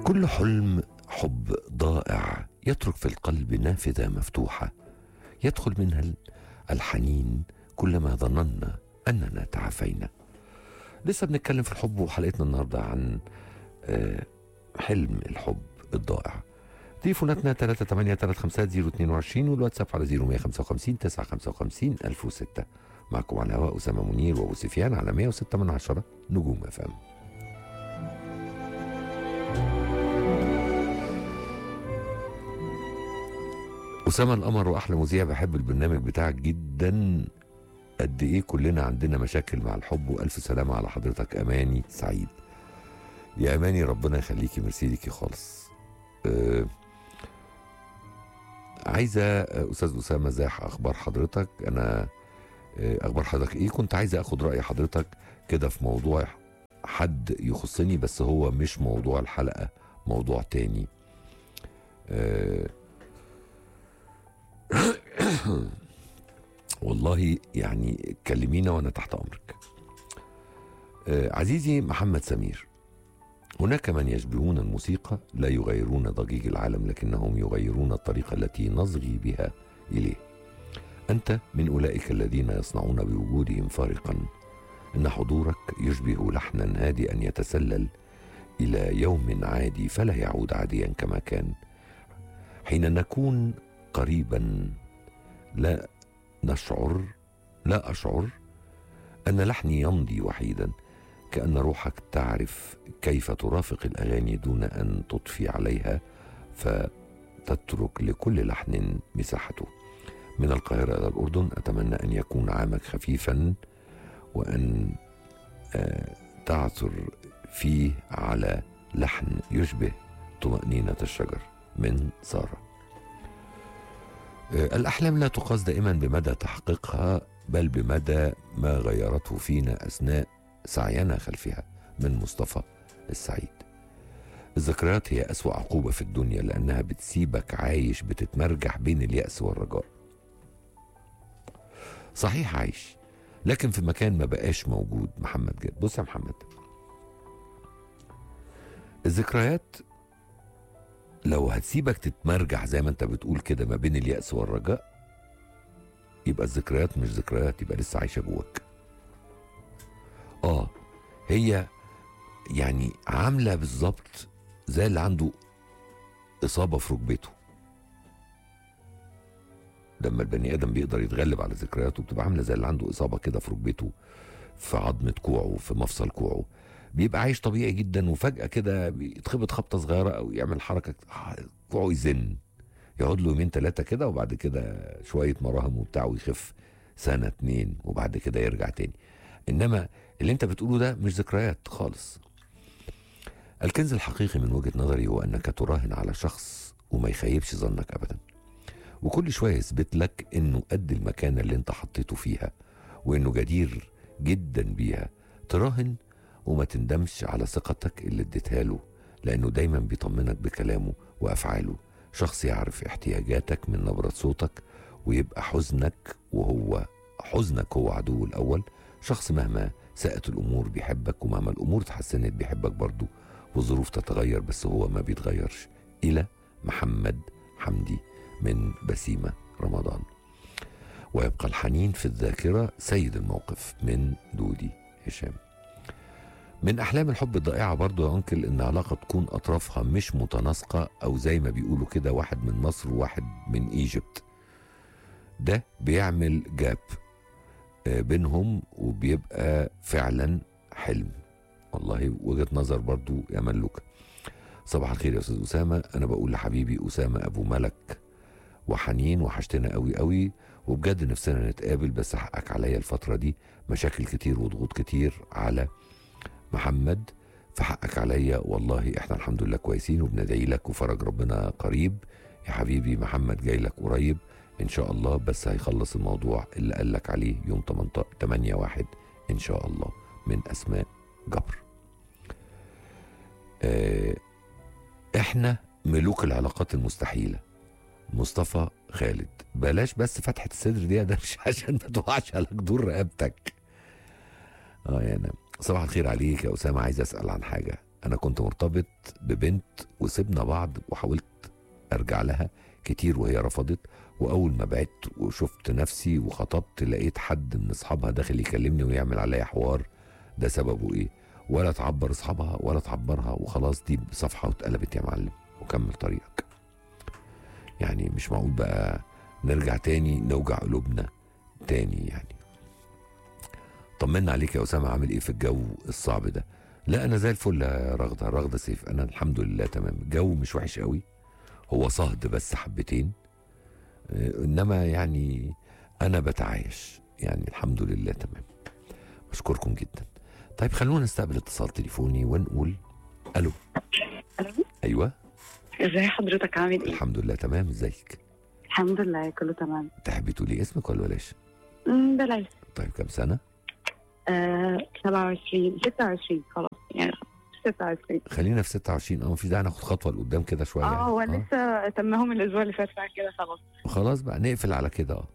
كل حلم حب ضائع يترك في القلب نافذة مفتوحة يدخل منها ال- الحنين كلما ظننا أننا تعافينا لسه بنتكلم في الحب وحلقتنا النهاردة عن آه، حلم الحب الضائع تليفوناتنا 3835022 والواتساب على 0155 955 1006 معكم على الهواء أسامة منير وأبو سفيان على 106 من عشرة نجوم أفهم أسامة القمر وأحلى مذيع بحب البرنامج بتاعك جدا قد إيه كلنا عندنا مشاكل مع الحب وألف سلامة على حضرتك أماني سعيد يا أماني ربنا يخليكي ميرسي ليكي خالص أه عايزة آه، أستاذ أسامة ازاي أخبار حضرتك أنا آه، أخبار حضرتك إيه كنت عايزة أخد رأي حضرتك كده في موضوع حد يخصني بس هو مش موضوع الحلقة موضوع تاني أه والله يعني كلمينا وانا تحت امرك آه عزيزي محمد سمير هناك من يشبهون الموسيقى لا يغيرون ضجيج العالم لكنهم يغيرون الطريقه التي نصغي بها اليه انت من اولئك الذين يصنعون بوجودهم فارقا ان حضورك يشبه لحنا هادئا يتسلل الى يوم عادي فلا يعود عاديا كما كان حين نكون قريبا لا نشعر لا اشعر ان لحني يمضي وحيدا كان روحك تعرف كيف ترافق الاغاني دون ان تضفي عليها فتترك لكل لحن مساحته من القاهره الى الاردن اتمنى ان يكون عامك خفيفا وان آه، تعثر فيه على لحن يشبه طمانينه الشجر من ساره آه، الأحلام لا تقاس دائما بمدى تحقيقها بل بمدى ما غيرته فينا أثناء سعينا خلفها من مصطفى السعيد الذكريات هي أسوأ عقوبة في الدنيا لأنها بتسيبك عايش بتتمرجح بين اليأس والرجاء صحيح عايش لكن في مكان ما بقاش موجود محمد جاد بص يا محمد الذكريات لو هتسيبك تتمرجح زي ما انت بتقول كده ما بين اليأس والرجاء يبقى الذكريات مش ذكريات يبقى لسه عايشة جواك اه هي يعني عاملة بالظبط زي اللي عنده إصابة في ركبته لما البني آدم بيقدر يتغلب على ذكرياته بتبقى عاملة زي اللي عنده إصابة كده في ركبته في عظمة كوعه في مفصل كوعه بيبقى عايش طبيعي جدا وفجأة كده يتخبط خبطة صغيرة أو يعمل حركة كوعه يزن يقعد له يومين ثلاثة كده وبعد كده شوية مراهم وبتاع ويخف سنة اتنين وبعد كده يرجع تاني إنما اللي أنت بتقوله ده مش ذكريات خالص الكنز الحقيقي من وجهة نظري هو أنك تراهن على شخص وما يخيبش ظنك أبدا وكل شوية يثبت لك إنه قد المكانة اللي أنت حطيته فيها وإنه جدير جدا بيها تراهن وما تندمش على ثقتك اللي اديتها له لأنه دايما بيطمنك بكلامه وأفعاله شخص يعرف احتياجاتك من نبرة صوتك ويبقى حزنك وهو حزنك هو عدوه الأول شخص مهما ساءت الأمور بيحبك ومهما الأمور اتحسنت بيحبك برضه والظروف تتغير بس هو ما بيتغيرش إلى محمد حمدي من بسيمة رمضان ويبقى الحنين في الذاكرة سيد الموقف من دودي هشام من أحلام الحب الضائعة برضو يا أنكل إن علاقة تكون أطرافها مش متناسقة أو زي ما بيقولوا كده واحد من مصر وواحد من إيجيبت ده بيعمل جاب آه، بينهم وبيبقى فعلا حلم والله وجهة نظر برضو يا ملوكة صباح الخير يا أستاذ أسامة أنا بقول لحبيبي أسامة أبو ملك وحنين وحشتنا قوي قوي وبجد نفسنا نتقابل بس حقك عليا الفترة دي مشاكل كتير وضغوط كتير على محمد فحقك عليا والله احنا الحمد لله كويسين وبندعي لك وفرج ربنا قريب يا حبيبي محمد جاي لك قريب ان شاء الله بس هيخلص الموضوع اللي قال لك عليه يوم 8 واحد ان شاء الله من اسماء جبر اه احنا ملوك العلاقات المستحيله مصطفى خالد بلاش بس فتحة الصدر دي ده مش عشان ما تقعش على جدور رقبتك اه يعني صباح الخير عليك يا أسامة عايز أسأل عن حاجة انا كنت مرتبط ببنت وسبنا بعض وحاولت ارجع لها كتير وهي رفضت واول ما بعدت وشفت نفسي وخطبت لقيت حد من اصحابها داخل يكلمني ويعمل عليا حوار ده سببه ايه ولا تعبر اصحابها ولا تعبرها وخلاص دي صفحه واتقلبت يا معلم وكمل طريقك يعني مش معقول بقى نرجع تاني نوجع قلوبنا تاني يعني طمنا عليك يا اسامه عامل ايه في الجو الصعب ده لا انا زي الفل يا رغده رغده سيف انا الحمد لله تمام الجو مش وحش قوي هو صهد بس حبتين آه، انما يعني انا بتعايش يعني الحمد لله تمام بشكركم جدا طيب خلونا نستقبل اتصال تليفوني ونقول الو الو ايوه ازي حضرتك عامل ايه؟ الحمد لله تمام ازيك الحمد لله كله تمام تحبي تقولي اسمك ولا بلاش أمم، بلاش طيب كام سنه آه 27 26 خلاص يعني 26 خلينا في 26 اه مفيش داعي ناخد خطوه لقدام كده شويه اه هو يعني. لسه تمهم الاسبوع اللي فات بعد كده خلاص خلاص بقى نقفل على كده اه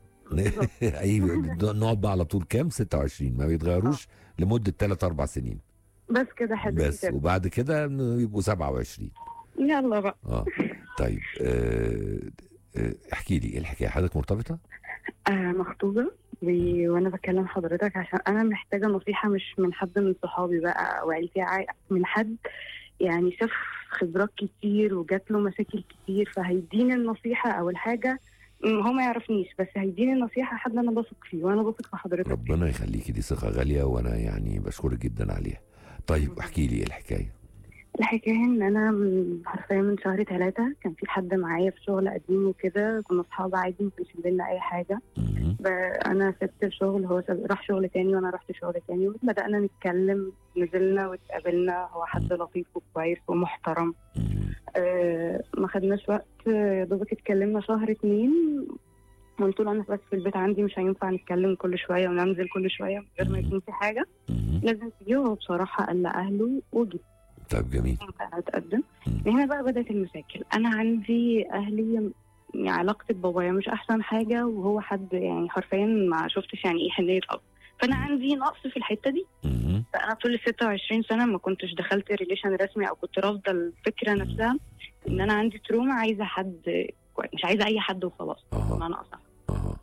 اي نقعد بقى على طول كام 26 ما بيتغيروش لمده 3 4 سنين بس كده حلو بس كده. وبعد كده يبقوا 27 يلا بقى اه طيب آه آه احكي لي ايه الحكايه حضرتك مرتبطه آه مخطوبة و- وانا بكلم حضرتك عشان انا محتاجة نصيحة مش من حد من صحابي بقى او عيلتي عاي- من حد يعني شاف خبرات كتير وجات له مشاكل كتير فهيديني النصيحة او الحاجة أمم، هو ما يعرفنيش بس هيديني النصيحة حد انا بثق فيه وانا بثق في حضرتك ربنا يخليكي دي ثقه غاليه وانا يعني بشكرك جدا عليها طيب احكي لي ايه الحكايه الحكاية إن أنا من حرفيا من شهر ثلاثة كان في حد معايا في شغل قديم وكده كنا أصحاب عادي مكانش بينا أي حاجة مهم. ب- أنا سبت الشغل هو سب... راح شغل تاني وأنا رحت شغل تاني وبدأنا نتكلم نزلنا واتقابلنا هو حد لطيف وكويس ومحترم مهم. أه ما خدناش وقت آه، يا دوبك اتكلمنا شهر اتنين قلت له أنا بس في البيت عندي مش هينفع نتكلم كل شوية وننزل كل شوية من غير ما يكون في حاجة مهم. لازم تجي وهو بصراحة قال لأهله وجي طيب جميل ينفع اتقدم مم. من هنا بقى بدات المشاكل انا عندي اهلي يعني علاقتي ببابايا مش احسن حاجه وهو حد يعني حرفيا ما شفتش يعني ايه حنيه اب فانا عندي نقص في الحته دي مهم. فانا طول ال 26 سنه ما كنتش دخلت ريليشن رسمي او كنت رافضه الفكره نفسها ان انا عندي تروما عايزه حد كويس مش عايزه اي حد وخلاص اها بمعنى اصح اها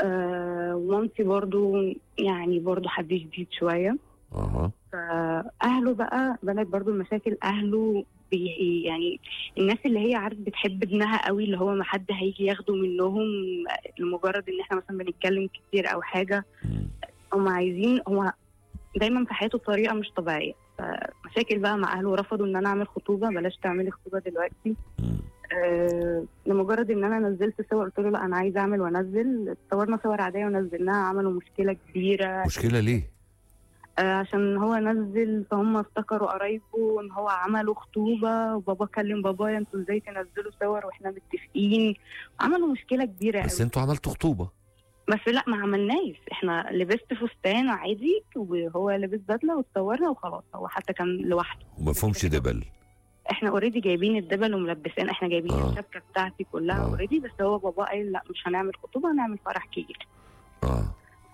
أه ومامتي برضو يعني برضو حد جديد شويه اها فاهله بقى بلد برضو المشاكل اهله بي يعني الناس اللي هي عارف بتحب ابنها قوي اللي هو ما حد هيجي ياخده منهم لمجرد ان احنا مثلا بنتكلم كتير او حاجه مم. هم عايزين هو دايما في حياته بطريقه مش طبيعيه فمشاكل بقى مع اهله رفضوا ان انا اعمل خطوبه بلاش تعملي خطوبه دلوقتي مم. أه لمجرد ان انا نزلت صور قلت له لا انا عايزه اعمل وانزل صورنا صور عاديه ونزلناها عملوا مشكله كبيره مشكله ليه آه، عشان هو نزل فهم افتكروا قرايبه ان هو عملوا خطوبه وبابا كلم بابايا انتوا ازاي تنزلوا صور واحنا متفقين عملوا مشكله كبيره بس قوي انتوا عملتوا خطوبه بس لا ما عملناش احنا لبست فستان عادي وهو لبس بدله واتصورنا وخلاص هو حتى كان لوحده وما فهمش دبل احنا اوريدي جايبين الدبل وملبسين احنا جايبين آه. الشبكه بتاعتي كلها آه. اوريدي بس هو بابا قال لا مش هنعمل خطوبه هنعمل فرح كبير اه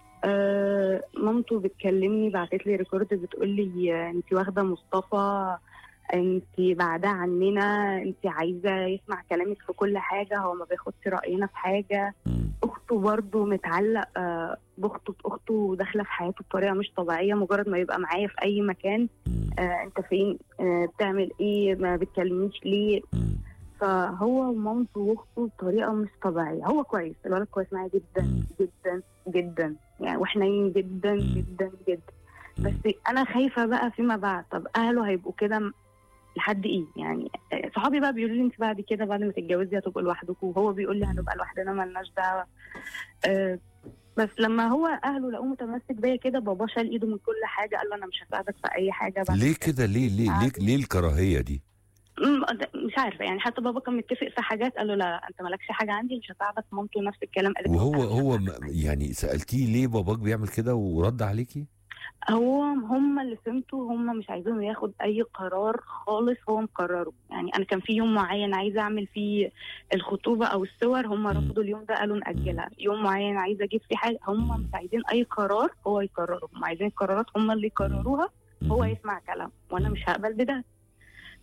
آه مامته بتكلمني بعتت لي ريكورد بتقول لي انت واخده مصطفى انت بعدها عننا انت عايزه يسمع كلامك في كل حاجه هو ما بياخدش راينا في حاجه مم. اخته برضه متعلق آه باخته اخته داخله في حياته بطريقه مش طبيعيه مجرد ما يبقى معايا في اي مكان مم. آه انت فين آه بتعمل ايه ما بتكلمنيش ليه مم. فهو ومامته واخته بطريقه مش طبيعيه هو كويس الولد كويس معايا جدا مم. جدا جدا يعني وحنين جدا مم. جدا جدا مم. بس انا خايفه بقى فيما بعد طب اهله هيبقوا كده م- لحد ايه يعني آه، صحابي بقى بيقولوا لي انت بعد كده بعد ما تتجوزي هتبقوا لوحدكم وهو بيقول لي هنبقى لوحدنا مالناش دعوه آه، بس لما هو اهله لقوه متمسك بيا كده بابا شال ايده من كل حاجه قال له انا مش هساعدك في اي حاجه بعد ليه كده ليه ليه ليه ليه الكراهيه دي أمم، ده- مش عارفه يعني حتى بابا كان متفق في حاجات قال له لا لا، انت مالكش حاجه عندي مش هساعدك مامته نفس الكلام قالت له وهو أنا مش هو م- يعني سالتيه ليه باباك بيعمل كده ورد عليكي هو هم اللي فهمته هم مش عايزينه ياخد اي قرار خالص هو مقرره يعني انا كان في يوم معين عايزه اعمل فيه الخطوبه او الصور هم رفضوا اليوم ده قالوا ناجلها يوم معين عايزه اجيب فيه حاجه هم مش عايزين اي قرار هو يقرره هم عايزين القرارات هم اللي يقرروها هو مم. يسمع كلام وانا مش هقبل بده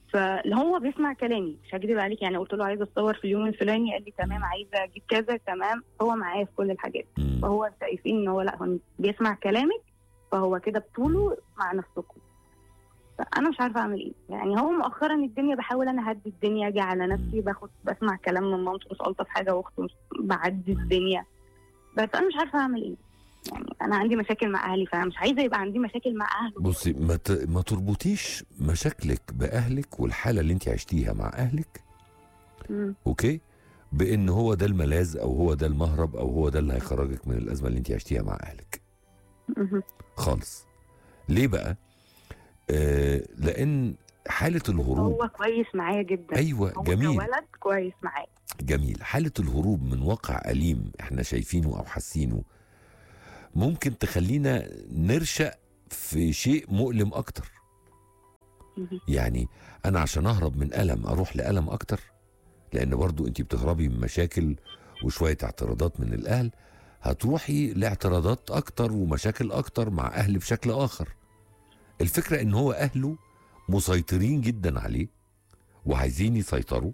فاللي هو بيسمع كلامي مش هكذب عليك يعني قلت له عايزه اتصور في اليوم الفلاني قال لي تمام عايزه اجيب كذا تمام هو معايا في كل الحاجات مم. فهو شايفين ان هو لا هو بيسمع كلامك فهو كده بطوله مع نفسكم فانا مش عارفه اعمل ايه يعني هو مؤخرا الدنيا بحاول انا اهدي الدنيا اجي على نفسي باخد بسمع كلام من مامته مش الطف حاجه واخته مش بعدي الدنيا بس انا مش عارفه اعمل ايه يعني انا عندي مشاكل مع اهلي فانا مش عايزه يبقى عندي مشاكل مع اهله بصي ما ت- ما تربطيش مشاكلك باهلك والحاله اللي انت عشتيها مع اهلك مم. اوكي بان هو ده الملاذ او هو ده المهرب او هو ده اللي هيخرجك من الازمه اللي انت عشتيها مع اهلك مهم. خالص ليه بقى آه لان حاله الهروب هو كويس معايا جدا ايوه هو جميل كولد كويس معايا جميل حالة الهروب من واقع أليم احنا شايفينه أو حاسينه ممكن تخلينا نرشق في شيء مؤلم أكتر مهم. يعني أنا عشان أهرب من ألم أروح لألم أكتر لأن برضو أنت بتهربي من مشاكل وشوية اعتراضات من الأهل هتروحي لاعتراضات أكتر ومشاكل أكتر مع أهل بشكل آخر الفكرة إن هو أهله مسيطرين جدا عليه وعايزين يسيطروا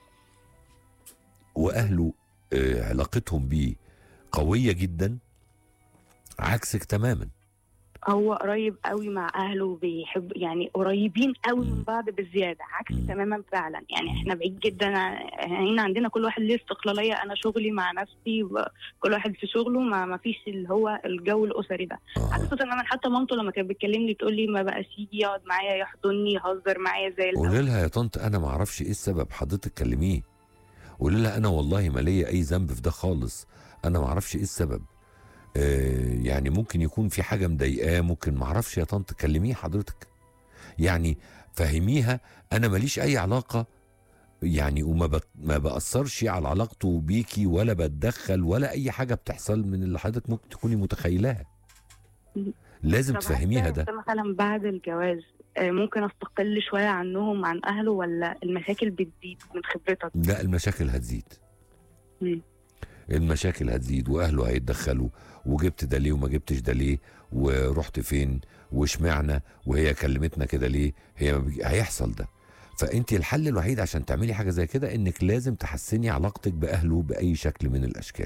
واهله آه، علاقتهم بيه قويه جدا عكسك تماما هو قريب قوي مع اهله بيحب يعني قريبين قوي من مم. بعض بزياده عكس مم. تماما فعلا يعني احنا بعيد جدا عن- هنا عندنا كل واحد ليه استقلاليه انا شغلي مع نفسي و- كل واحد في شغله ما ما فيش اللي هو الجو الاسري ده آه. عكس تماما حتى مامته لما كانت بتكلمني تقول لي ما بقاش يجي يقعد معايا يحضني يهزر معايا زي الاول قولي لها يا طنط انا ما اعرفش ايه السبب حضرتك كلميه قولي لها انا والله ما ليا اي ذنب في ده خالص انا ما اعرفش ايه السبب آه يعني ممكن يكون في حاجه مضايقاه ممكن ما اعرفش يا طنط كلميه حضرتك يعني فهميها انا ماليش اي علاقه يعني وما بت... ما باثرش على علاقته بيكي ولا بتدخل ولا اي حاجه بتحصل من اللي حضرتك ممكن تكوني متخيلاها لازم طب تفهميها عايزة ده مثلا بعد الجواز آه، ممكن استقل شويه عنهم عن اهله ولا المشاكل بتزيد من خبرتك لا المشاكل هتزيد مم. المشاكل هتزيد واهله هيتدخلوا وجبت ده ليه وما جبتش ده ليه ورحت فين واشمعنى وهي كلمتنا كده ليه هي ما بيجي- هيحصل ده فانت الحل الوحيد عشان تعملي حاجه زي كده انك لازم تحسني علاقتك باهله باي شكل من الاشكال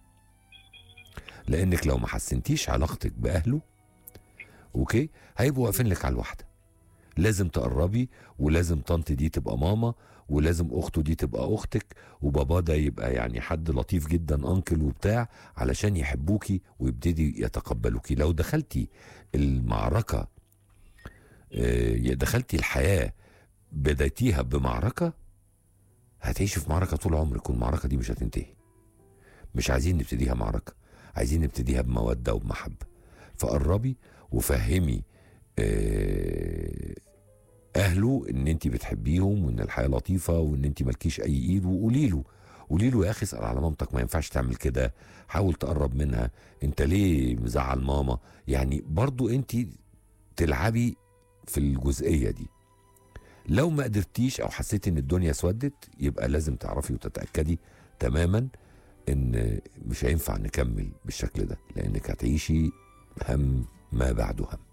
لانك لو ما حسنتيش علاقتك باهله اوكي هيبقوا واقفين لك على الواحده لازم تقربي ولازم طنط دي تبقى ماما ولازم اخته دي تبقى اختك وبابا ده يبقى يعني حد لطيف جدا انكل وبتاع علشان يحبوكي ويبتدي يتقبلوكي لو دخلتي المعركه آه، دخلتي الحياه بديتيها بمعركه هتعيشي في معركه طول عمرك والمعركه دي مش هتنتهي مش عايزين نبتديها معركه عايزين نبتديها بموده وبمحبه فقربي وفهمي آه، اهله ان انت بتحبيهم وان الحياه لطيفه وان انت مالكيش اي ايد وقولي له قولي له يا اخي اسال على مامتك ما ينفعش تعمل كده حاول تقرب منها انت ليه مزعل ماما يعني برضو انت تلعبي في الجزئيه دي لو ما قدرتيش او حسيتي ان الدنيا اسودت يبقى لازم تعرفي وتتاكدي تماما ان مش هينفع نكمل بالشكل ده لانك هتعيشي هم ما بعده هم